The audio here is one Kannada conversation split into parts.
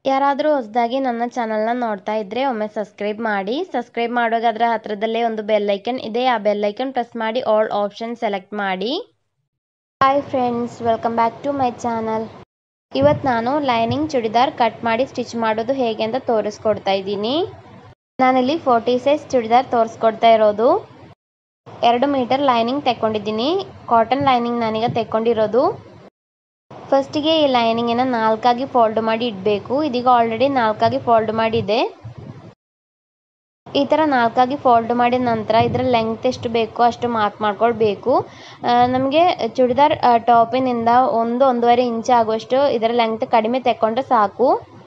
ಯಾರಾದರೂ ಹೊಸದಾಗಿ ನನ್ನ ಚಾನಲ್ನ ನೋಡ್ತಾ ಇದ್ದರೆ ಒಮ್ಮೆ ಸಬ್ಸ್ಕ್ರೈಬ್ ಮಾಡಿ ಸಬ್ಸ್ಕ್ರೈಬ್ ಮಾಡುವಾಗ ಅದರ ಹತ್ರದಲ್ಲೇ ಒಂದು ಬೆಲ್ಲೈಕನ್ ಇದೆ ಆ ಬೆಲ್ಲೈಕನ್ ಪ್ರೆಸ್ ಮಾಡಿ ಆಲ್ ಆಪ್ಷನ್ ಸೆಲೆಕ್ಟ್ ಮಾಡಿ hi friends welcome back to my channel ಇವತ್ತು ನಾನು ಲೈನಿಂಗ್ ಚೂಡಿದಾರ್ ಕಟ್ ಮಾಡಿ ಸ್ಟಿಚ್ ಮಾಡೋದು ಹೇಗೆ ಅಂತ ತೋರಿಸ್ಕೊಡ್ತಾ ಇದ್ದೀನಿ ನಾನಿಲ್ಲಿ ಫೋರ್ಟಿ ಸೈಜ್ ಚೂಡಿದಾರ್ ತೋರಿಸ್ಕೊಡ್ತಾ ಇರೋದು ಎರಡು ಮೀಟರ್ ಲೈನಿಂಗ್ ತೆಕ್ಕೊಂಡಿದ್ದೀನಿ ಕಾಟನ್ ಲೈನಿಂಗ್ ನಾನೀಗ ತೆಕ್ಕೊಂಡಿರೋದು ಫಸ್ಟಿಗೆ ಈ ಲೈನಿಂಗನ್ನು ನಾಲ್ಕಾಗಿ ಫೋಲ್ಡ್ ಮಾಡಿ ಇಡಬೇಕು ಇದೀಗ ಆಲ್ರೆಡಿ ನಾಲ್ಕಾಗಿ ಫೋಲ್ಡ್ ಮಾಡಿದೆ ಈ ಥರ ನಾಲ್ಕಾಗಿ ಫೋಲ್ಡ್ ಮಾಡಿದ ನಂತರ ಇದರ ಲೆಂಗ್ತ್ ಎಷ್ಟು ಬೇಕೋ ಅಷ್ಟು ಮಾರ್ಕ್ ಮಾಡ್ಕೊಳ್ಬೇಕು ನಮಗೆ ಚೂಡಿದಾರ್ ಟಾಪಿನಿಂದ ಒಂದು ಒಂದೂವರೆ ಇಂಚ್ ಆಗುವಷ್ಟು ಇದರ ಲೆಂಗ್ತ್ ಕಡಿಮೆ ತೆಕ್ಕೊಂಡ್ರೆ ಸಾಕು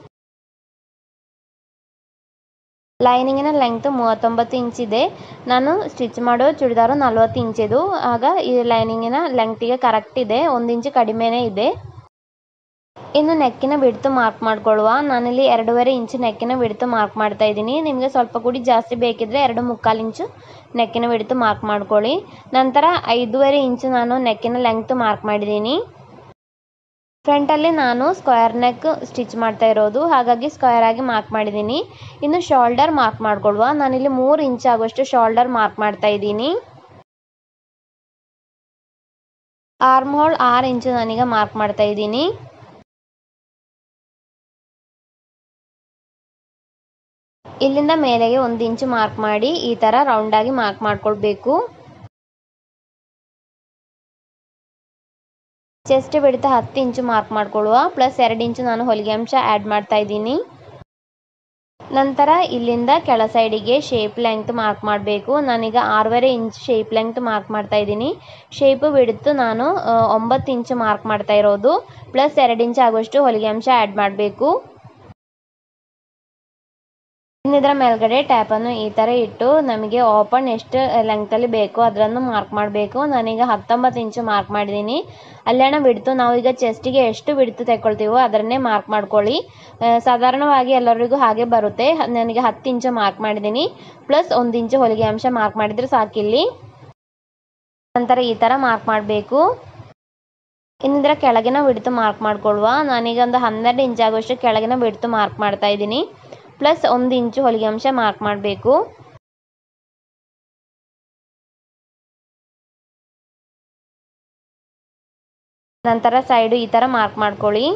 ಲೈನಿಂಗಿನ ಲೆಂಗ್ತ್ ಮೂವತ್ತೊಂಬತ್ತು ಇಂಚ್ ಇದೆ ನಾನು ಸ್ಟಿಚ್ ಮಾಡೋ ಚೂಡಿದಾರು ನಲ್ವತ್ತು ಇಂಚಿದು ಆಗ ಈ ಲೈನಿಂಗಿನ ಲೆಂಗ್ತಿಗೆ ಕರೆಕ್ಟ್ ಇದೆ ಒಂದು ಇಂಚು ಕಡಿಮೆನೇ ಇದೆ ಇನ್ನು ನೆಕ್ಕಿನ ಬಿಡ್ತು ಮಾರ್ಕ್ ಮಾಡ್ಕೊಳ್ಳುವ ನಾನಿಲ್ಲಿ ಎರಡೂವರೆ ಇಂಚು ನೆಕ್ಕಿನ ಬಿಡ್ತು ಮಾರ್ಕ್ ಮಾಡ್ತಾ ಇದ್ದೀನಿ ನಿಮಗೆ ಸ್ವಲ್ಪ ಕೂಡಿ ಜಾಸ್ತಿ ಬೇಕಿದ್ರೆ ಎರಡು ಮುಕ್ಕಾಲು ಇಂಚು ನೆಕ್ಕಿನ ಬಿಡ್ತು ಮಾರ್ಕ್ ಮಾಡ್ಕೊಳ್ಳಿ ನಂತರ ಐದೂವರೆ ಇಂಚು ನಾನು ನೆಕ್ಕಿನ ಲೆಂಗ್ತ್ ಮಾರ್ಕ್ ಮಾಡಿದ್ದೀನಿ ಫ್ರಂಟಲ್ಲಿ ನಾನು ಸ್ಕ್ವೇರ್ ನೆಕ್ ಸ್ಟಿಚ್ ಮಾಡ್ತಾ ಇರೋದು ಹಾಗಾಗಿ ಸ್ಕ್ವೇರ್ ಆಗಿ ಮಾರ್ಕ್ ಮಾಡಿದ್ದೀನಿ ಇನ್ನು ಶೋಲ್ಡರ್ ಮಾರ್ಕ್ ಮಾಡ್ಕೊಳ್ಳುವ ನಾನಿಲ್ಲಿ ಮೂರು ಇಂಚ್ ಆಗುವಷ್ಟು ಶೋಲ್ಡರ್ ಮಾರ್ಕ್ ಮಾಡ್ತಾ ಇದ್ದೀನಿ ಆರ್ಮ್ ಹೋಲ್ ಆರು ಇಂಚು ನಾನೀಗ ಮಾರ್ಕ್ ಮಾಡ್ತಾ ಇದ್ದೀನಿ ಇಲ್ಲಿಂದ ಮೇಲೆಗೆ ಒಂದು ಇಂಚು ಮಾರ್ಕ್ ಮಾಡಿ ಈ ಥರ ರೌಂಡಾಗಿ ಮಾರ್ಕ್ ಮಾಡ್ಕೊಳ್ಬೇಕು ಚೆಸ್ಟ್ ಬಿಡ್ತಾ ಹತ್ತು ಇಂಚು ಮಾರ್ಕ್ ಮಾಡ್ಕೊಳ್ಳುವ ಪ್ಲಸ್ ಎರಡು ಇಂಚು ನಾನು ಹೊಲಿಗೆ ಅಂಶ ಆ್ಯಡ್ ಮಾಡ್ತಾ ಇದ್ದೀನಿ ನಂತರ ಇಲ್ಲಿಂದ ಕೆಳ ಸೈಡಿಗೆ ಶೇಪ್ ಲೆಂಗ್ತ್ ಮಾರ್ಕ್ ಮಾಡಬೇಕು ನಾನೀಗ ಆರೂವರೆ ಇಂಚ್ ಶೇಪ್ ಲೆಂಗ್ತ್ ಮಾರ್ಕ್ ಮಾಡ್ತಾ ಇದ್ದೀನಿ ಶೇಪು ಬಿಡ್ತು ನಾನು ಒಂಬತ್ತು ಇಂಚು ಮಾರ್ಕ್ ಮಾಡ್ತಾ ಇರೋದು ಪ್ಲಸ್ ಎರಡು ಇಂಚ್ ಆಗುವಷ್ಟು ಹೊಲಿಗೆ ಅಂಶ ಆ್ಯಡ್ ಮಾಡಬೇಕು ಇನ್ನಿದರ ಮೇಲ್ಗಡೆ ಟ್ಯಾಪನ್ನು ಈ ಥರ ಇಟ್ಟು ನಮಗೆ ಓಪನ್ ಎಷ್ಟು ಲೆಂಗ್ತಲ್ಲಿ ಬೇಕೋ ಅದನ್ನು ಮಾರ್ಕ್ ಮಾಡಬೇಕು ನಾನೀಗ ಹತ್ತೊಂಬತ್ತು ಇಂಚು ಮಾರ್ಕ್ ಮಾಡಿದ್ದೀನಿ ಅಲ್ಲೇಣ ಬಿಡ್ತು ನಾವು ಈಗ ಚೆಸ್ಟಿಗೆ ಎಷ್ಟು ಬಿಡ್ತು ತೆಕ್ಕೊಳ್ತೀವೋ ಅದನ್ನೇ ಮಾರ್ಕ್ ಮಾಡ್ಕೊಳ್ಳಿ ಸಾಧಾರಣವಾಗಿ ಎಲ್ಲರಿಗೂ ಹಾಗೆ ಬರುತ್ತೆ ನನಗೆ ಹತ್ತು ಇಂಚು ಮಾರ್ಕ್ ಮಾಡಿದ್ದೀನಿ ಪ್ಲಸ್ ಒಂದು ಇಂಚು ಹೊಲಿಗೆ ಅಂಶ ಮಾರ್ಕ್ ಮಾಡಿದರೆ ಸಾಕಿಲ್ಲಿ ನಂತರ ಈ ಥರ ಮಾರ್ಕ್ ಮಾಡಬೇಕು ಇನ್ನಿದ್ರ ಕೆಳಗಿನ ಬಿಡ್ತು ಮಾರ್ಕ್ ಮಾಡ್ಕೊಳ್ಳುವ ನಾನೀಗ ಒಂದು ಹನ್ನೆರಡು ಇಂಚ್ ಆಗುವಷ್ಟು ಕೆಳಗಿನ ಬಿಡ್ತು ಮಾರ್ಕ್ ಮಾಡ್ತಾ ಇದ್ದೀನಿ ಪ್ಲಸ್ ಒಂದು ಇಂಚು ಹೊಲಿಗೆ ಅಂಶ ಮಾರ್ಕ್ ಮಾಡಬೇಕು ನಂತರ ಸೈಡು ಈ ಥರ ಮಾರ್ಕ್ ಮಾಡ್ಕೊಳ್ಳಿ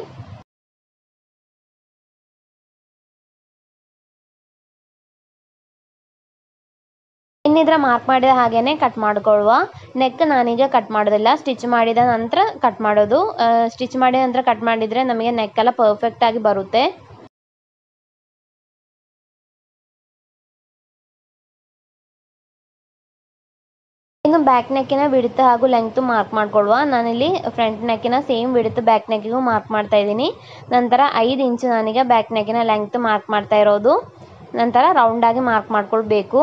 ಇನ್ನಿದ್ರ ಮಾರ್ಕ್ ಮಾಡಿದ ಹಾಗೇನೆ ಕಟ್ ಮಾಡ್ಕೊಳ್ಳುವ ನೆಕ್ ನಾನೀಗ ಕಟ್ ಮಾಡೋದಿಲ್ಲ ಸ್ಟಿಚ್ ಮಾಡಿದ ನಂತರ ಕಟ್ ಮಾಡೋದು ಸ್ಟಿಚ್ ಮಾಡಿದ ನಂತರ ಕಟ್ ಮಾಡಿದರೆ ನಮಗೆ ನೆಕ್ ಎಲ್ಲ ಪರ್ಫೆಕ್ಟ್ ಆಗಿ ಬರುತ್ತೆ ಇನ್ನು ಬ್ಯಾಕ್ ನೆಕ್ಕಿನ ಬಿಡುತ್ತೆ ಹಾಗೂ ಲೆಂಗ್ತು ಮಾರ್ಕ್ ಮಾಡ್ಕೊಳ್ಳುವ ನಾನಿಲ್ಲಿ ಫ್ರಂಟ್ ನೆಕ್ಕಿನ ಸೇಮ್ ಬಿಡುತ್ತೆ ಬ್ಯಾಕ್ ನೆಕ್ಕಿಗೂ ಮಾರ್ಕ್ ಮಾಡ್ತಾ ಇದ್ದೀನಿ ನಂತರ ಐದು ಇಂಚು ನಾನೀಗ ಬ್ಯಾಕ್ ನೆಕ್ಕಿನ ಲೆಂಗ್ತ್ ಮಾರ್ಕ್ ಮಾಡ್ತಾ ಇರೋದು ನಂತರ ರೌಂಡಾಗಿ ಮಾರ್ಕ್ ಮಾಡ್ಕೊಳ್ಬೇಕು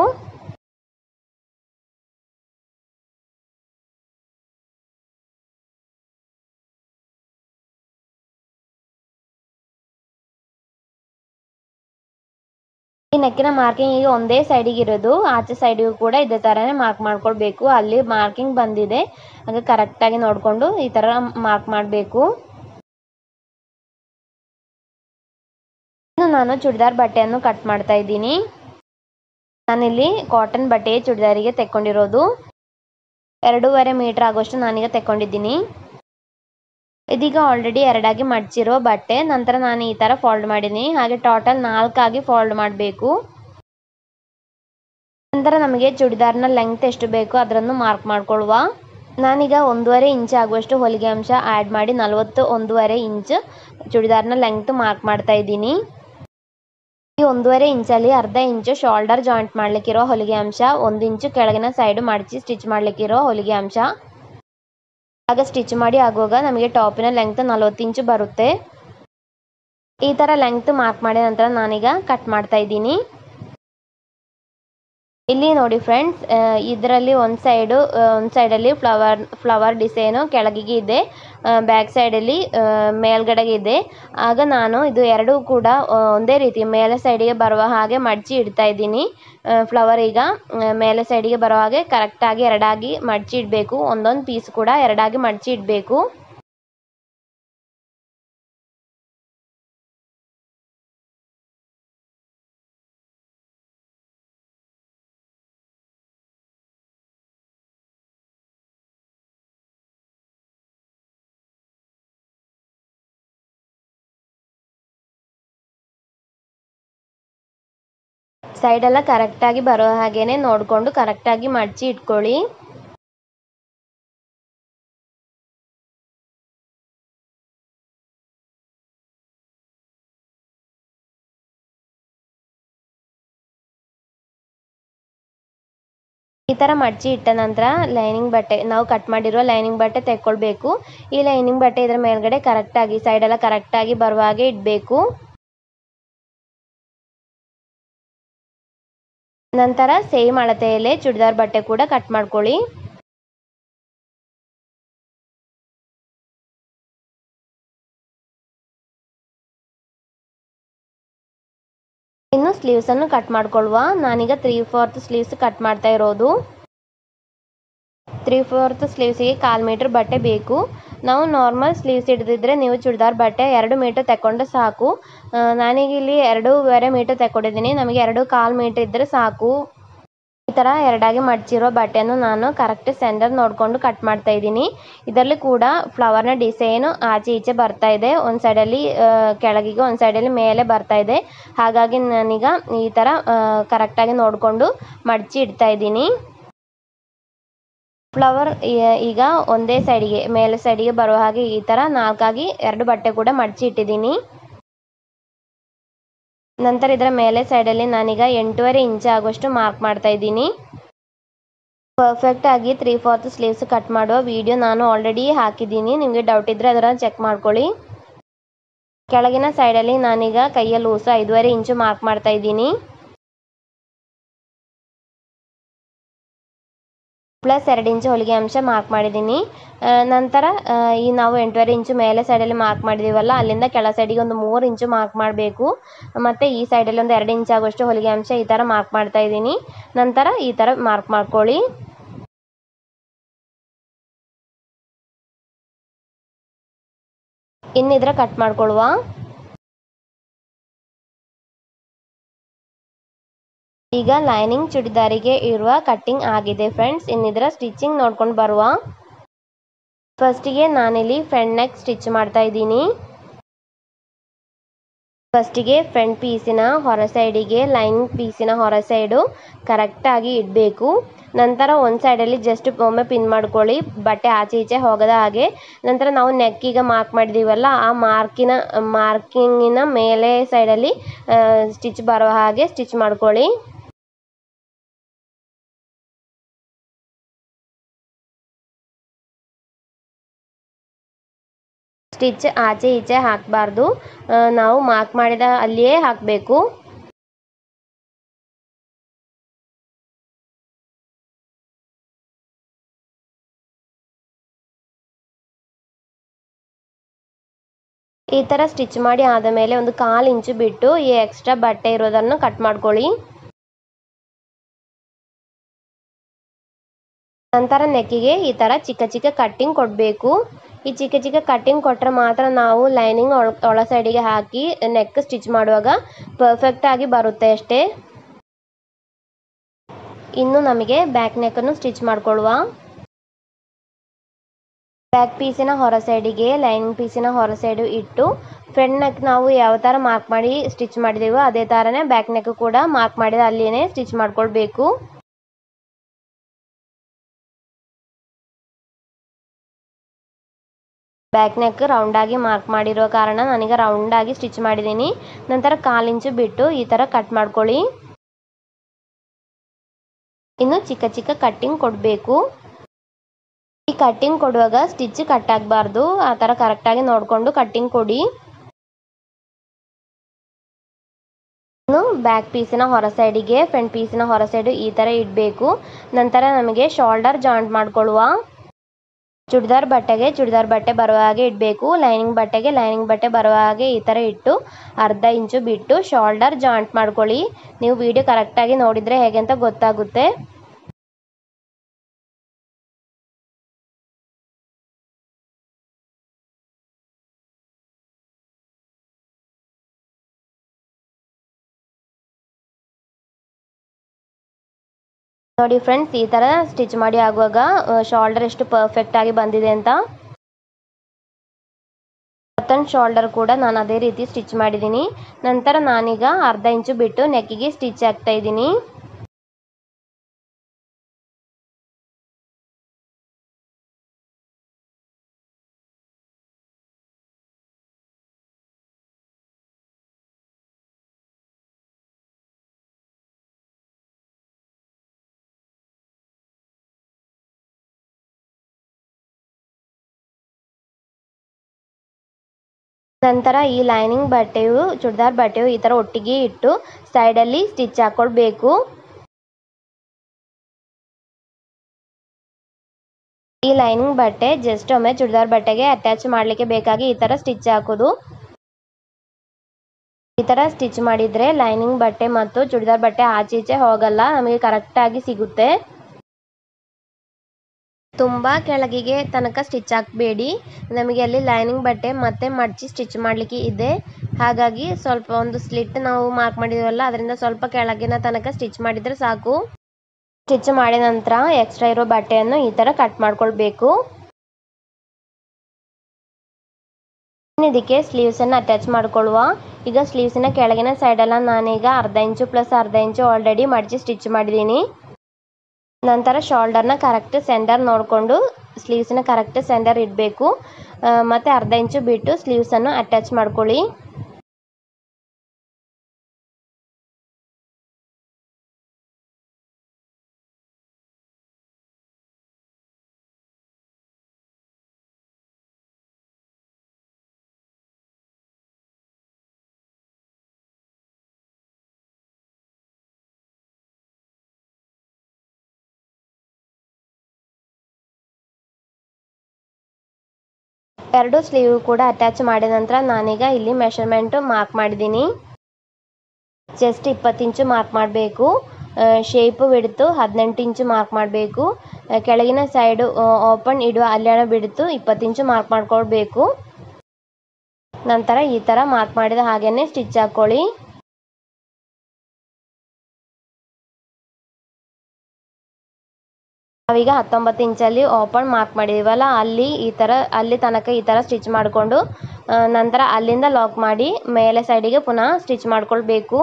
ಈ ನೆಕ್ಕಿನ ಮಾರ್ಕಿಂಗ್ ಈಗ ಒಂದೇ ಸೈಡಿಗೆ ಇರೋದು ಆಚೆ ಸೈಡಿಗೂ ಕೂಡ ಇದೇ ಥರನೇ ಮಾರ್ಕ್ ಮಾಡ್ಕೊಳ್ಬೇಕು ಅಲ್ಲಿ ಮಾರ್ಕಿಂಗ್ ಬಂದಿದೆ ಹಾಗೆ ಕರೆಕ್ಟಾಗಿ ನೋಡಿಕೊಂಡು ಈ ಥರ ಮಾರ್ಕ್ ಮಾಡಬೇಕು ಇನ್ನು ನಾನು ಚೂಡಿದಾರ್ ಬಟ್ಟೆಯನ್ನು ಕಟ್ ಮಾಡ್ತಾ ಇದ್ದೀನಿ ನಾನಿಲ್ಲಿ ಕಾಟನ್ ಬಟ್ಟೆ ಚೂಡಿದಾರಿಗೆ ತೆಕ್ಕೊಂಡಿರೋದು ಎರಡೂವರೆ ಮೀಟ್ರ್ ಆಗೋಷ್ಟು ನಾನೀಗ ತೆಕ್ಕೊಂಡಿದ್ದೀನಿ ಇದೀಗ ಆಲ್ರೆಡಿ ಎರಡಾಗಿ ಮಡ್ಚಿರೋ ಬಟ್ಟೆ ನಂತರ ನಾನು ಈ ಥರ ಫೋಲ್ಡ್ ಮಾಡಿದ್ದೀನಿ ಹಾಗೆ ಟೋಟಲ್ ನಾಲ್ಕಾಗಿ ಫೋಲ್ಡ್ ಮಾಡಬೇಕು ನಂತರ ನಮಗೆ ಚೂಡಿದಾರ್ನ ಲೆಂಗ್ತ್ ಎಷ್ಟು ಬೇಕೋ ಅದನ್ನು ಮಾರ್ಕ್ ಮಾಡ್ಕೊಳ್ಳುವ ನಾನೀಗ ಒಂದೂವರೆ ಇಂಚ್ ಆಗುವಷ್ಟು ಹೊಲಿಗೆ ಅಂಶ ಆ್ಯಡ್ ಮಾಡಿ ನಲವತ್ತು ಒಂದೂವರೆ ಇಂಚ್ ಚೂಡಿದಾರ್ನ ಲೆಂಗ್ತ್ ಮಾರ್ಕ್ ಮಾಡ್ತಾ ಇದ್ದೀನಿ ಈ ಒಂದೂವರೆ ಇಂಚಲ್ಲಿ ಅರ್ಧ ಇಂಚು ಶೋಲ್ಡರ್ ಜಾಯಿಂಟ್ ಮಾಡ್ಲಿಕ್ಕಿರೋ ಹೊಲಿಗೆ ಅಂಶ ಒಂದು ಇಂಚು ಕೆಳಗಿನ ಸೈಡು ಮಡಚಿ ಸ್ಟಿಚ್ ಮಾಡ್ಲಿಕ್ಕಿರೋ ಹೊಲಿಗೆ ಅಂಶ ಆಗ ಸ್ಟಿಚ್ ಮಾಡಿ ಆಗುವಾಗ ನಮಗೆ ಟಾಪಿನ ಲೆಂಗ್ತ್ ನಲವತ್ತು ಇಂಚು ಬರುತ್ತೆ ಈ ಥರ ಲೆಂಗ್ತ್ ಮಾರ್ಕ್ ಮಾಡಿದ ನಂತರ ನಾನೀಗ ಕಟ್ ಮಾಡ್ತಾ ಇದ್ದೀನಿ ಇಲ್ಲಿ ನೋಡಿ ಫ್ರೆಂಡ್ಸ್ ಇದರಲ್ಲಿ ಒಂದು ಸೈಡು ಒಂದು ಸೈಡಲ್ಲಿ ಫ್ಲವರ್ ಫ್ಲವರ್ ಡಿಸೈನು ಕೆಳಗಿಗೆ ಇದೆ ಬ್ಯಾಕ್ ಸೈಡಲ್ಲಿ ಮೇಲ್ಗಡೆಗೆ ಇದೆ ಆಗ ನಾನು ಇದು ಎರಡೂ ಕೂಡ ಒಂದೇ ರೀತಿ ಮೇಲೆ ಸೈಡಿಗೆ ಬರುವ ಹಾಗೆ ಮಡಚಿ ಇಡ್ತಾ ಇದ್ದೀನಿ ಫ್ಲವರ್ ಈಗ ಮೇಲೆ ಸೈಡಿಗೆ ಬರೋ ಹಾಗೆ ಕರೆಕ್ಟಾಗಿ ಎರಡಾಗಿ ಮಡಚಿ ಇಡಬೇಕು ಒಂದೊಂದು ಪೀಸ್ ಕೂಡ ಎರಡಾಗಿ ಮಡಚಿ ಇಡಬೇಕು ಸೈಡೆಲ್ಲ ಕರೆಕ್ಟಾಗಿ ಬರೋ ಹಾಗೇನೆ ನೋಡಿಕೊಂಡು ಕರೆಕ್ಟಾಗಿ ಮಡಚಿ ಇಟ್ಕೊಳ್ಳಿ ಈ ಥರ ಮಡಚಿ ಇಟ್ಟ ನಂತರ ಲೈನಿಂಗ್ ಬಟ್ಟೆ ನಾವು ಕಟ್ ಮಾಡಿರೋ ಲೈನಿಂಗ್ ಬಟ್ಟೆ ತೆಕ್ಕೊಳ್ಬೇಕು ಈ ಲೈನಿಂಗ್ ಬಟ್ಟೆ ಇದರ ಮೇಲ್ಗಡೆ ಕರೆಕ್ಟಾಗಿ ಸೈಡೆಲ್ಲ ಕರೆಕ್ಟಾಗಿ ಬರುವ ಹಾಗೆ ಇಡಬೇಕು ನಂತರ ಸೇಮ್ ಅಳತೆಯಲ್ಲೇ ಚೂಡಿದಾರ್ ಬಟ್ಟೆ ಕೂಡ ಕಟ್ ಮಾಡ್ಕೊಳ್ಳಿ ಇನ್ನು ಸ್ಲೀವ್ಸನ್ನು ಕಟ್ ಮಾಡ್ಕೊಳ್ಳುವ ನಾನೀಗ ತ್ರೀ ಫೋರ್ತ್ ಸ್ಲೀವ್ಸ್ ಕಟ್ ಮಾಡ್ತಾ ಇರೋದು ತ್ರೀ ಫೋರ್ತ್ ಸ್ಲೀವ್ಸಿಗೆ ಕಾಲು ಮೀಟ್ರ್ ಬಟ್ಟೆ ಬೇಕು ನಾವು ನಾರ್ಮಲ್ ಸ್ಲೀವ್ಸ್ ಹಿಡಿದಿದ್ರೆ ನೀವು ಚೂಡಿದಾರ್ ಬಟ್ಟೆ ಎರಡು ಮೀಟ್ರ್ ತಗೊಂಡು ಸಾಕು ನಾನೀಗ ಇಲ್ಲಿ ಎರಡೂವರೆ ಮೀಟ್ರ್ ತಗೊಂಡಿದ್ದೀನಿ ನಮಗೆ ಎರಡು ಕಾಲು ಮೀಟ್ರ್ ಇದ್ದರೆ ಸಾಕು ಈ ಥರ ಎರಡಾಗಿ ಮಡಚಿರೋ ಬಟ್ಟೆಯನ್ನು ನಾನು ಕರೆಕ್ಟ್ ಸೆಂಟರ್ ನೋಡಿಕೊಂಡು ಕಟ್ ಮಾಡ್ತಾ ಇದ್ದೀನಿ ಇದರಲ್ಲಿ ಕೂಡ ಫ್ಲವರ್ನ ಡಿಸೈನು ಆಚೆ ಈಚೆ ಬರ್ತಾ ಇದೆ ಒಂದು ಸೈಡಲ್ಲಿ ಕೆಳಗಿಗೆ ಒಂದು ಸೈಡಲ್ಲಿ ಮೇಲೆ ಬರ್ತಾ ಇದೆ ಹಾಗಾಗಿ ನಾನೀಗ ಈ ಥರ ಕರೆಕ್ಟಾಗಿ ನೋಡಿಕೊಂಡು ಮಡಚಿ ಇಡ್ತಾ ಇದ್ದೀನಿ ಫ್ಲವರ್ ಈಗ ಒಂದೇ ಸೈಡಿಗೆ ಮೇಲೆ ಸೈಡಿಗೆ ಬರುವ ಹಾಗೆ ಈ ಥರ ನಾಲ್ಕಾಗಿ ಎರಡು ಬಟ್ಟೆ ಕೂಡ ಮಡಚಿ ಇಟ್ಟಿದ್ದೀನಿ ನಂತರ ಇದರ ಮೇಲೆ ಸೈಡಲ್ಲಿ ನಾನೀಗ ಎಂಟೂವರೆ ಇಂಚ್ ಆಗುವಷ್ಟು ಮಾರ್ಕ್ ಮಾಡ್ತಾ ಇದ್ದೀನಿ ಪರ್ಫೆಕ್ಟ್ ಆಗಿ ತ್ರೀ ಫೋರ್ತ್ ಸ್ಲೀವ್ಸ್ ಕಟ್ ಮಾಡುವ ವಿಡಿಯೋ ನಾನು ಆಲ್ರೆಡಿ ಹಾಕಿದ್ದೀನಿ ನಿಮಗೆ ಡೌಟ್ ಇದ್ದರೆ ಅದರ ಚೆಕ್ ಮಾಡ್ಕೊಳ್ಳಿ ಕೆಳಗಿನ ಸೈಡಲ್ಲಿ ನಾನೀಗ ಕೈಯ ಲೂಸು ಐದೂವರೆ ಇಂಚು ಮಾರ್ಕ್ ಮಾಡ್ತಾ ಇದ್ದೀನಿ ಪ್ಲಸ್ ಎರಡು ಇಂಚು ಹೊಲಿಗೆ ಅಂಶ ಮಾರ್ಕ್ ಮಾಡಿದ್ದೀನಿ ನಂತರ ಈ ನಾವು ಎಂಟೂವರೆ ಇಂಚು ಮೇಲೆ ಸೈಡಲ್ಲಿ ಮಾರ್ಕ್ ಮಾಡಿದ್ದೀವಲ್ಲ ಅಲ್ಲಿಂದ ಕೆಳ ಸೈಡಿಗೆ ಒಂದು ಮೂರು ಇಂಚು ಮಾರ್ಕ್ ಮಾಡಬೇಕು ಮತ್ತು ಈ ಸೈಡಲ್ಲಿ ಒಂದು ಎರಡು ಇಂಚ್ ಆಗುವಷ್ಟು ಹೊಲಿಗೆ ಅಂಶ ಈ ಥರ ಮಾರ್ಕ್ ಮಾಡ್ತಾ ಇದ್ದೀನಿ ನಂತರ ಈ ಥರ ಮಾರ್ಕ್ ಮಾಡ್ಕೊಳ್ಳಿ ಇನ್ನಿದ್ರೆ ಕಟ್ ಮಾಡ್ಕೊಳ್ಳುವ ಈಗ ಲೈನಿಂಗ್ ಚೂಡಿದಾರಿಗೆ ಇರುವ ಕಟ್ಟಿಂಗ್ ಆಗಿದೆ ಫ್ರೆಂಡ್ಸ್ ಇನ್ನಿದ್ರ ಸ್ಟಿಚಿಂಗ್ ನೋಡ್ಕೊಂಡು ಬರುವ ಫಸ್ಟಿಗೆ ನಾನಿಲ್ಲಿ ಫ್ರಂಟ್ ನೆಕ್ ಸ್ಟಿಚ್ ಮಾಡ್ತಾ ಇದ್ದೀನಿ ಫಸ್ಟಿಗೆ ಫ್ರಂಟ್ ಪೀಸಿನ ಹೊರ ಸೈಡಿಗೆ ಲೈನಿಂಗ್ ಪೀಸಿನ ಹೊರ ಸೈಡು ಕರೆಕ್ಟಾಗಿ ಇಡಬೇಕು ನಂತರ ಒಂದು ಸೈಡಲ್ಲಿ ಜಸ್ಟ್ ಒಮ್ಮೆ ಪಿನ್ ಮಾಡ್ಕೊಳ್ಳಿ ಬಟ್ಟೆ ಆಚೆ ಈಚೆ ಹೋಗದ ಹಾಗೆ ನಂತರ ನಾವು ನೆಕ್ಕಿಗೆ ಮಾರ್ಕ್ ಮಾಡಿದ್ದೀವಲ್ಲ ಆ ಮಾರ್ಕಿನ ಮಾರ್ಕಿಂಗಿನ ಮೇಲೆ ಸೈಡಲ್ಲಿ ಸ್ಟಿಚ್ ಬರೋ ಹಾಗೆ ಸ್ಟಿಚ್ ಮಾಡ್ಕೊಳ್ಳಿ ಸ್ಟಿಚ್ ಆಚೆ ಈಚೆ ಹಾಕಬಾರ್ದು ನಾವು ಮಾರ್ಕ್ ಮಾಡಿದ ಅಲ್ಲಿಯೇ ಹಾಕಬೇಕು ಈ ಥರ ಸ್ಟಿಚ್ ಮಾಡಿ ಆದ ಮೇಲೆ ಒಂದು ಕಾಲು ಇಂಚು ಬಿಟ್ಟು ಈ ಎಕ್ಸ್ಟ್ರಾ ಬಟ್ಟೆ ಇರೋದನ್ನು ಕಟ್ ಮಾಡ್ಕೊಳ್ಳಿ ನಂತರ ನೆಕ್ಕಿಗೆ ಈ ಥರ ಚಿಕ್ಕ ಚಿಕ್ಕ ಕಟ್ಟಿಂಗ್ ಕೊಡಬೇಕು ಈ ಚಿಕ್ಕ ಚಿಕ್ಕ ಕಟ್ಟಿಂಗ್ ಕೊಟ್ಟರೆ ಮಾತ್ರ ನಾವು ಲೈನಿಂಗ್ ಒಳ ಒಳ ಸೈಡಿಗೆ ಹಾಕಿ ನೆಕ್ ಸ್ಟಿಚ್ ಮಾಡುವಾಗ ಪರ್ಫೆಕ್ಟಾಗಿ ಬರುತ್ತೆ ಅಷ್ಟೇ ಇನ್ನು ನಮಗೆ ಬ್ಯಾಕ್ ನೆಕ್ಕನ್ನು ಸ್ಟಿಚ್ ಮಾಡ್ಕೊಳ್ಳುವ ಬ್ಯಾಕ್ ಪೀಸಿನ ಹೊರ ಸೈಡಿಗೆ ಲೈನಿಂಗ್ ಪೀಸಿನ ಹೊರ ಸೈಡು ಇಟ್ಟು ಫ್ರಂಟ್ ನೆಕ್ ನಾವು ಯಾವ ಥರ ಮಾರ್ಕ್ ಮಾಡಿ ಸ್ಟಿಚ್ ಮಾಡಿದೀವೋ ಅದೇ ಥರನೇ ಬ್ಯಾಕ್ ನೆಕ್ ಕೂಡ ಮಾರ್ಕ್ ಮಾಡಿದ ಅಲ್ಲಿಯೇ ಸ್ಟಿಚ್ ಮಾಡ್ಕೊಳ್ಬೇಕು ಬ್ಯಾಕ್ ನೆಕ್ ರೌಂಡಾಗಿ ಮಾರ್ಕ್ ಮಾಡಿರೋ ಕಾರಣ ನಾನೀಗ ರೌಂಡಾಗಿ ಸ್ಟಿಚ್ ಮಾಡಿದ್ದೀನಿ ನಂತರ ಕಾಲು ಇಂಚು ಬಿಟ್ಟು ಈ ಥರ ಕಟ್ ಮಾಡ್ಕೊಳ್ಳಿ ಇನ್ನು ಚಿಕ್ಕ ಚಿಕ್ಕ ಕಟ್ಟಿಂಗ್ ಕೊಡಬೇಕು ಈ ಕಟ್ಟಿಂಗ್ ಕೊಡುವಾಗ ಸ್ಟಿಚ್ ಕಟ್ ಆಗಬಾರ್ದು ಆ ಥರ ಕರೆಕ್ಟಾಗಿ ನೋಡಿಕೊಂಡು ಕಟ್ಟಿಂಗ್ ಕೊಡಿ ಇನ್ನು ಬ್ಯಾಕ್ ಪೀಸಿನ ಹೊರ ಸೈಡಿಗೆ ಫ್ರಂಟ್ ಪೀಸಿನ ಹೊರ ಸೈಡು ಈ ಥರ ಇಡಬೇಕು ನಂತರ ನಮಗೆ ಶೋಲ್ಡರ್ ಜಾಯಿಂಟ್ ಮಾಡ್ಕೊಳ್ಳುವ ಚೂಡಿದಾರ್ ಬಟ್ಟೆಗೆ ಚೂಡಿದಾರ್ ಬಟ್ಟೆ ಬರುವ ಹಾಗೆ ಇಡಬೇಕು ಲೈನಿಂಗ್ ಬಟ್ಟೆಗೆ ಲೈನಿಂಗ್ ಬಟ್ಟೆ ಬರುವ ಹಾಗೆ ಈ ಥರ ಇಟ್ಟು ಅರ್ಧ ಇಂಚು ಬಿಟ್ಟು ಶೋಲ್ಡರ್ ಜಾಯಿಂಟ್ ಮಾಡ್ಕೊಳ್ಳಿ ನೀವು ವಿಡಿಯೋ ಕರೆಕ್ಟಾಗಿ ನೋಡಿದರೆ ಹೇಗೆ ಅಂತ ಗೊತ್ತಾಗುತ್ತೆ ನೋಡಿ ಫ್ರೆಂಡ್ಸ್ ಈ ಥರ ಸ್ಟಿಚ್ ಮಾಡಿ ಆಗುವಾಗ ಶೋಲ್ಡರ್ ಎಷ್ಟು ಪರ್ಫೆಕ್ಟಾಗಿ ಬಂದಿದೆ ಅಂತ ಮತ್ತೊಂದು ಶೋಲ್ಡರ್ ಕೂಡ ನಾನು ಅದೇ ರೀತಿ ಸ್ಟಿಚ್ ಮಾಡಿದ್ದೀನಿ ನಂತರ ನಾನೀಗ ಅರ್ಧ ಇಂಚು ಬಿಟ್ಟು ನೆಕ್ಕಿಗೆ ಸ್ಟಿಚ್ ಹಾಕ್ತಾ ಇದ್ದೀನಿ ನಂತರ ಈ ಲೈನಿಂಗ್ ಬಟ್ಟೆಯು ಚೂಡಿದಾರ್ ಬಟ್ಟೆಯು ಈ ಥರ ಒಟ್ಟಿಗೆ ಇಟ್ಟು ಸೈಡಲ್ಲಿ ಸ್ಟಿಚ್ ಹಾಕ್ಕೊಳ್ಬೇಕು ಈ ಲೈನಿಂಗ್ ಬಟ್ಟೆ ಜಸ್ಟ್ ಒಮ್ಮೆ ಚೂಡಿದಾರ್ ಬಟ್ಟೆಗೆ ಅಟ್ಯಾಚ್ ಮಾಡಲಿಕ್ಕೆ ಬೇಕಾಗಿ ಈ ಥರ ಸ್ಟಿಚ್ ಹಾಕೋದು ಈ ಥರ ಸ್ಟಿಚ್ ಮಾಡಿದರೆ ಲೈನಿಂಗ್ ಬಟ್ಟೆ ಮತ್ತು ಚೂಡಿದಾರ್ ಬಟ್ಟೆ ಆಚೆ ಈಚೆ ಹೋಗಲ್ಲ ನಮಗೆ ಕರೆಕ್ಟಾಗಿ ಸಿಗುತ್ತೆ ತುಂಬ ಕೆಳಗಿಗೆ ತನಕ ಸ್ಟಿಚ್ ಹಾಕಬೇಡಿ ನಮಗೆ ಅಲ್ಲಿ ಲೈನಿಂಗ್ ಬಟ್ಟೆ ಮತ್ತೆ ಮಡಚಿ ಸ್ಟಿಚ್ ಮಾಡಲಿಕ್ಕೆ ಇದೆ ಹಾಗಾಗಿ ಸ್ವಲ್ಪ ಒಂದು ಸ್ಲಿಟ್ ನಾವು ಮಾರ್ಕ್ ಮಾಡಿದ್ದೀವಲ್ಲ ಅದರಿಂದ ಸ್ವಲ್ಪ ಕೆಳಗಿನ ತನಕ ಸ್ಟಿಚ್ ಮಾಡಿದರೆ ಸಾಕು ಸ್ಟಿಚ್ ಮಾಡಿದ ನಂತರ ಎಕ್ಸ್ಟ್ರಾ ಇರೋ ಬಟ್ಟೆಯನ್ನು ಈ ಥರ ಕಟ್ ಮಾಡ್ಕೊಳ್ಬೇಕು ಇದಕ್ಕೆ ಸ್ಲೀವ್ಸನ್ನು ಅಟ್ಯಾಚ್ ಮಾಡ್ಕೊಳ್ಳುವ ಈಗ ಸ್ಲೀವ್ಸಿನ ಕೆಳಗಿನ ಸೈಡೆಲ್ಲ ನಾನೀಗ ಅರ್ಧ ಇಂಚು ಪ್ಲಸ್ ಅರ್ಧ ಇಂಚು ಆಲ್ರೆಡಿ ಮಡಚಿ ಸ್ಟಿಚ್ ಮಾಡಿದ್ದೀನಿ ನಂತರ ಶೋಲ್ಡರ್ನ ಕರೆಕ್ಟ್ ಸೆಂಟರ್ ನೋಡಿಕೊಂಡು ಸ್ಲೀವ್ಸ್ನ ಕರೆಕ್ಟ್ ಸೆಂಟರ್ ಇಡಬೇಕು ಮತ್ತು ಅರ್ಧ ಇಂಚು ಬಿಟ್ಟು ಸ್ಲೀವ್ಸನ್ನು ಅಟ್ಯಾಚ್ ಮಾಡ್ಕೊಳ್ಳಿ ಎರಡು ಸ್ಲೀವ್ ಕೂಡ ಅಟ್ಯಾಚ್ ಮಾಡಿದ ನಂತರ ನಾನೀಗ ಇಲ್ಲಿ ಮೆಷರ್ಮೆಂಟು ಮಾರ್ಕ್ ಮಾಡಿದ್ದೀನಿ ಚೆಸ್ಟ್ ಇಪ್ಪತ್ತು ಇಂಚು ಮಾರ್ಕ್ ಮಾಡಬೇಕು ಶೇಪು ಬಿಡ್ತು ಹದಿನೆಂಟು ಇಂಚು ಮಾರ್ಕ್ ಮಾಡಬೇಕು ಕೆಳಗಿನ ಸೈಡು ಓಪನ್ ಇಡುವ ಅಲ್ಯಾಣ ಬಿಡ್ತು ಇಪ್ಪತ್ತು ಇಂಚು ಮಾರ್ಕ್ ಮಾಡ್ಕೊಳ್ಬೇಕು ನಂತರ ಈ ಥರ ಮಾರ್ಕ್ ಮಾಡಿದ ಹಾಗೇನೆ ಸ್ಟಿಚ್ ಹಾಕ್ಕೊಳ್ಳಿ ನಾವೀಗ ಹತ್ತೊಂಬತ್ತು ಇಂಚಲ್ಲಿ ಓಪನ್ ಮಾರ್ಕ್ ಮಾಡಿದೀವಲ್ಲ ಅಲ್ಲಿ ಈ ಥರ ಅಲ್ಲಿ ತನಕ ಈ ಥರ ಸ್ಟಿಚ್ ಮಾಡಿಕೊಂಡು ನಂತರ ಅಲ್ಲಿಂದ ಲಾಕ್ ಮಾಡಿ ಮೇಲೆ ಸೈಡಿಗೆ ಪುನಃ ಸ್ಟಿಚ್ ಮಾಡ್ಕೊಳ್ಬೇಕು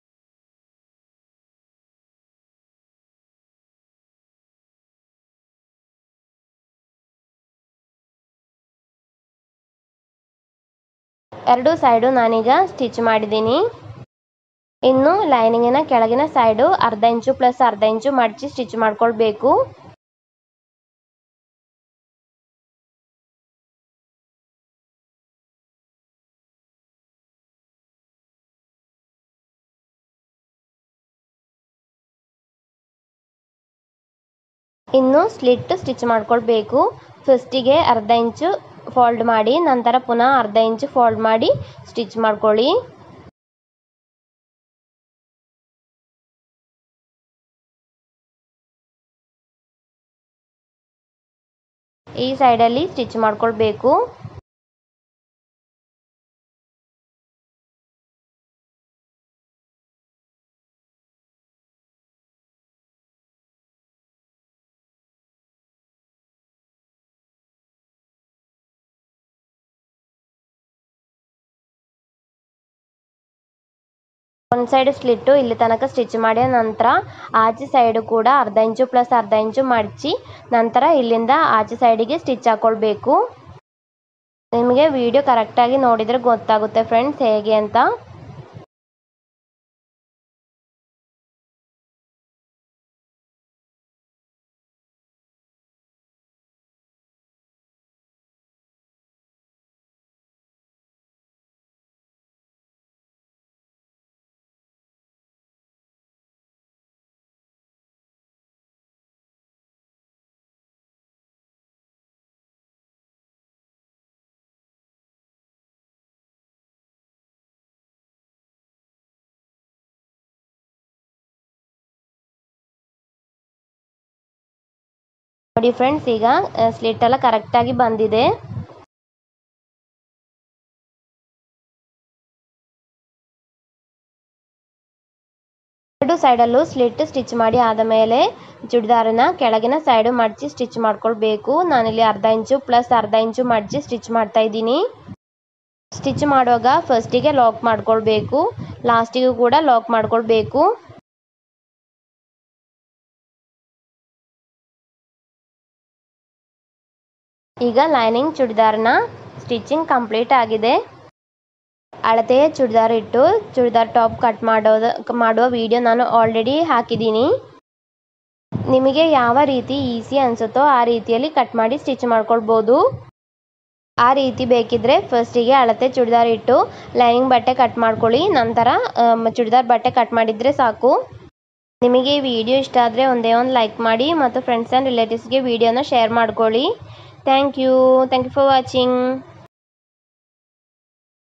ಎರಡು ಸೈಡು ನಾನೀಗ ಸ್ಟಿಚ್ ಮಾಡಿದ್ದೀನಿ ಇನ್ನು ಲೈನಿಂಗಿನ ಕೆಳಗಿನ ಸೈಡು ಅರ್ಧ ಇಂಚು ಪ್ಲಸ್ ಅರ್ಧ ಇಂಚು ಮಡಚಿ ಸ್ಟಿಚ್ ಮಾಡ್ಕೊಳ್ಬೇಕು ಇನ್ನು ಸ್ಲಿಟ್ ಸ್ಟಿಚ್ ಮಾಡ್ಕೊಳ್ಬೇಕು ಫಸ್ಟಿಗೆ ಅರ್ಧ ಇಂಚು ಫೋಲ್ಡ್ ಮಾಡಿ ನಂತರ ಪುನಃ ಅರ್ಧ ಇಂಚು ಫೋಲ್ಡ್ ಮಾಡಿ ಸ್ಟಿಚ್ ಮಾಡ್ಕೊಳ್ಳಿ ಈ ಸೈಡಲ್ಲಿ ಸ್ಟಿಚ್ ಮಾಡ್ಕೊಳ್ಬೇಕು ಒಂದು ಸೈಡ್ ಸ್ಲಿಟ್ಟು ಇಲ್ಲಿ ತನಕ ಸ್ಟಿಚ್ ಮಾಡಿದ ನಂತರ ಆಚೆ ಸೈಡು ಕೂಡ ಅರ್ಧ ಇಂಚು ಪ್ಲಸ್ ಅರ್ಧ ಇಂಚು ಮಡಚಿ ನಂತರ ಇಲ್ಲಿಂದ ಆಚೆ ಸೈಡಿಗೆ ಸ್ಟಿಚ್ ಹಾಕ್ಕೊಳ್ಬೇಕು ನಿಮಗೆ ವಿಡಿಯೋ ಕರೆಕ್ಟಾಗಿ ನೋಡಿದರೆ ಗೊತ್ತಾಗುತ್ತೆ ಫ್ರೆಂಡ್ಸ್ ಹೇಗೆ ಅಂತ ನೋಡಿ ಫ್ರೆಂಡ್ಸ್ ಈಗ ಸ್ಲಿಟ್ ಎಲ್ಲ ಕರೆಕ್ಟಾಗಿ ಬಂದಿದೆ ಎರಡು ಸೈಡಲ್ಲೂ ಸ್ಲಿಟ್ ಸ್ಟಿಚ್ ಮಾಡಿ ಆದ ಮೇಲೆ ಚೂಡಿದಾರನ ಕೆಳಗಿನ ಸೈಡು ಮಡಚಿ ಸ್ಟಿಚ್ ಮಾಡ್ಕೊಳ್ಬೇಕು ನಾನಿಲ್ಲಿ ಅರ್ಧ ಇಂಚು ಪ್ಲಸ್ ಅರ್ಧ ಇಂಚು ಮಡಚಿ ಸ್ಟಿಚ್ ಮಾಡ್ತಾ ಇದ್ದೀನಿ ಸ್ಟಿಚ್ ಮಾಡುವಾಗ ಫಸ್ಟಿಗೆ ಲಾಕ್ ಮಾಡ್ಕೊಳ್ಬೇಕು ಲಾಸ್ಟಿಗೂ ಕೂಡ ಲಾಕ್ ಮಾಡ್ಕೊಳ್ಬೇಕು ಈಗ ಲೈನಿಂಗ್ ಚೂಡಿದಾರ್ನ ಸ್ಟಿಚಿಂಗ್ ಕಂಪ್ಲೀಟ್ ಆಗಿದೆ ಅಳತೆಯ ಚೂಡಿದಾರ್ ಇಟ್ಟು ಚೂಡಿದಾರ್ ಟಾಪ್ ಕಟ್ ಮಾಡೋದು ಮಾಡುವ ವಿಡಿಯೋ ನಾನು ಆಲ್ರೆಡಿ ಹಾಕಿದ್ದೀನಿ ನಿಮಗೆ ಯಾವ ರೀತಿ ಈಸಿ ಅನಿಸುತ್ತೋ ಆ ರೀತಿಯಲ್ಲಿ ಕಟ್ ಮಾಡಿ ಸ್ಟಿಚ್ ಮಾಡ್ಕೊಳ್ಬೋದು ಆ ರೀತಿ ಬೇಕಿದ್ರೆ ಫಸ್ಟಿಗೆ ಅಳತೆ ಚೂಡಿದಾರ್ ಇಟ್ಟು ಲೈನಿಂಗ್ ಬಟ್ಟೆ ಕಟ್ ಮಾಡ್ಕೊಳ್ಳಿ ನಂತರ ಚೂಡಿದಾರ್ ಬಟ್ಟೆ ಕಟ್ ಮಾಡಿದರೆ ಸಾಕು ನಿಮಗೆ ಈ ವಿಡಿಯೋ ಇಷ್ಟ ಆದರೆ ಒಂದೇ ಒಂದು ಲೈಕ್ ಮಾಡಿ ಮತ್ತು ಫ್ರೆಂಡ್ಸ್ ಆ್ಯಂಡ್ ರಿಲೇಟಿವ್ಸ್ಗೆ ವಿಡಿಯೋನ ಶೇರ್ ಮಾಡ್ಕೊಳ್ಳಿ thank you thank you for watching